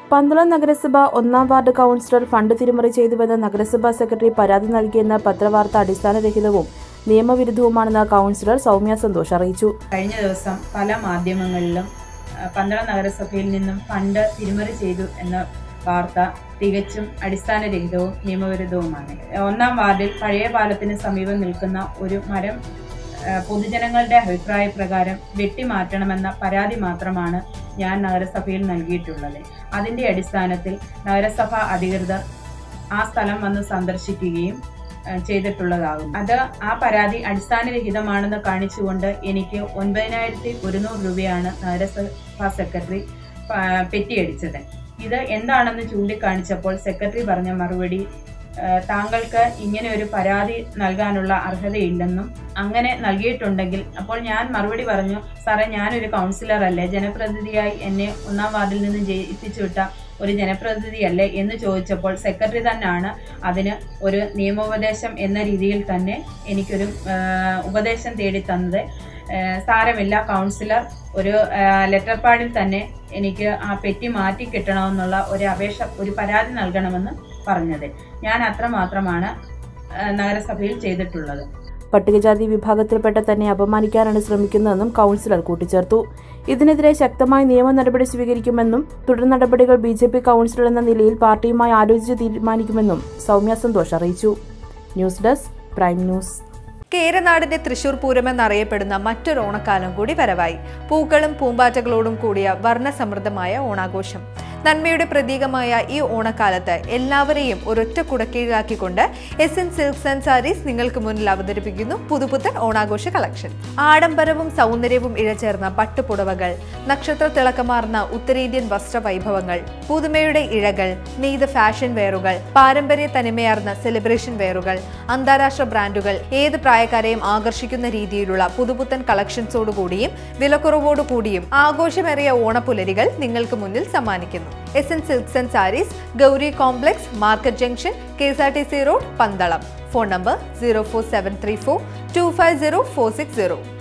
പന്തളം നഗരസഭ ഒന്നാം ward councillor fund തിരിമറി ചെയ്തുവെന്ന് നഗരസഭാ സെക്രട്ടറി പരാതി നൽകിയെന്ന പത്രവാർത്ത അടിസ്ഥാനരഹിതവും നിയമവിരുദ്ധവുമാണെന്ന് കൗൺസിലർ സൗമ്യ സന്തോഷ് അറിയിച്ചു കഴിഞ്ഞ ദിവസം പല മാധ്യമങ്ങളിലും ആ, പന്തളം നഗരസഭയിൽ നിന്നും ഫണ്ട് തിരിമറി ചെയ്തു എന്ന വാർത്ത തികച്ചും അടിസ്ഥാനരഹിതവും നിയമവിരുദ്ധവുമാണ് ഒന്നാം വാർഡിൽ പഴയ പാലത്തിന് സമീപം നിൽക്കുന്ന ഒരു മരം ആ, പൊതുജനങ്ങളുടെ അഭിപ്രായ പ്രകാരം വെട്ടിമാറ്റണമെന്ന പരാതി മാത്രമാണ് ഞാൻ നഗരസഭയിൽ നൽകിയിട്ടുള്ളത് അതിന്റെ അടിസ്ഥാനത്തിൽ നഗരസഭ അധികൃതർ ആ സ്ഥലം വന്ന് സന്ദർശിക്കുകയും ആ, ചെയ്തിട്ടുള്ളതാകും അത് ആ പരാതി അടിസ്ഥാനരഹിതമാണെന്ന് കാണിച്ചുകൊണ്ട് എനിക്ക് ഒൻപതിനായിരത്തി ഒരുന്നൂറ് രൂപയാണ് നഗരസഭാ സെക്രട്ടറി ആ, പെറ്റിയടിച്ചത് ഇത് എന്താണെന്ന് ചൂണ്ടിക്കാണിച്ചപ്പോൾ സെക്രട്ടറി പറഞ്ഞ മറുപടി ആ, താങ്കൾക്ക് ഇങ്ങനെ ഒരു പരാതി നൽകാനുള്ള അർഹതയില്ലെന്നും അങ്ങനെ നൽകിയിട്ടുണ്ടെങ്കിൽ അപ്പോൾ ഞാൻ മറുപടി പറഞ്ഞു സാറേ ഞാനൊരു കൗൺസിലർ അല്ലേ ജനപ്രതിനിധിയായി എന്നെ ഒന്നാം വാർഡിൽ നിന്ന് ജയിപ്പിച്ചു വിട്ട ഒരു ജനപ്രതിനിധിയല്ലേ എന്ന് ചോദിച്ചപ്പോൾ സെക്രട്ടറി തന്നെയാണ് അതിന് ഒരു നിയമോപദേശം എന്ന രീതിയിൽ തന്നെ എനിക്കൊരു ആ, ഉപദേശം തേടി തന്നത് ആ, സാരമില്ല കൗൺസിലർ ഒരു ആ, ലെറ്റർ പാഡിൽ തന്നെ എനിക്ക് ആ പെറ്റി മാറ്റി കിട്ടണമെന്നുള്ള ഒരു അപേക്ഷ ഒരു പരാതി നൽകണമെന്ന് പറഞ്ഞത് ഞാൻ അത്രമാത്രമാണ് ആ, നഗരസഭയിൽ ചെയ്തിട്ടുള്ളത് പട്ടികജാതി വിഭാഗത്തിൽപ്പെട്ട തന്നെ അപമാനിക്കാനാണ് ശ്രമിക്കുന്നതെന്നും കൗൺസിലർ കൂട്ടിച്ചേർത്തു ഇതിനെതിരെ ശക്തമായ നിയമ നടപടി സ്വീകരിക്കുമെന്നും തുടർ നടപടികൾ ബി ജെ പി കൗൺസിലർ എന്ന നിലയിൽ പാർട്ടിയുമായി ആലോചിച്ച് തീരുമാനിക്കുമെന്നും സൗമ്യ സന്തോഷ് അറിയിച്ചു ന്യൂസ് ഡെസ്ക് പ്രൈം ന്യൂസ് കേരനാടിന്റെ തൃശൂർ പൂരമെന്നറിയപ്പെടുന്ന മറ്റൊരു ഓണക്കാലം കൂടി വരവായി പൂക്കളും പൂമ്പാറ്റകളോടും കൂടിയ വർണ്ണസമൃദ്ധമായ ഓണാഘോഷം നന്മയുടെ പ്രതീകമായ ഈ ഓണക്കാലത്ത് എല്ലാവരെയും ഒരൊറ്റ കുടക്കീഴിലാക്കിക്കൊണ്ട് S N Silks and Sarees നിങ്ങൾക്ക് മുന്നിൽ അവതരിപ്പിക്കുന്നു പുതുപുത്തൻ ഓണാഘോഷ കളക്ഷൻ ആഡംബരവും സൗന്ദര്യവും ഇഴചേർന്ന പട്ടുപുടവകൾ നക്ഷത്ര തിളക്കമാർന്ന ഉത്തരേന്ത്യൻ വസ്ത്രവൈഭവങ്ങൾ പുതുമയുടെ ഇഴകൾ നെയ്ത ഫാഷൻ വെയറുകൾ പാരമ്പര്യ തനിമയാർന്ന സെലിബ്രേഷൻ വെയറുകൾ അന്താരാഷ്ട്ര ബ്രാൻഡുകൾ ഏത് പ്രായക്കാരെയും ആകർഷിക്കുന്ന രീതിയിലുള്ള പുതുപുത്തൻ കളക്ഷൻസോടുകൂടിയും വിലക്കുറവോടുകൂടിയും ആഘോഷമേറിയ ഓണപ്പുലരികൾ നിങ്ങൾക്ക് മുന്നിൽ സമ്മാനിക്കുന്നു S N Silks and Sarees Gowri complex market junction K S R T C road Pandalam phone number zero four seven three four two five zero four six zero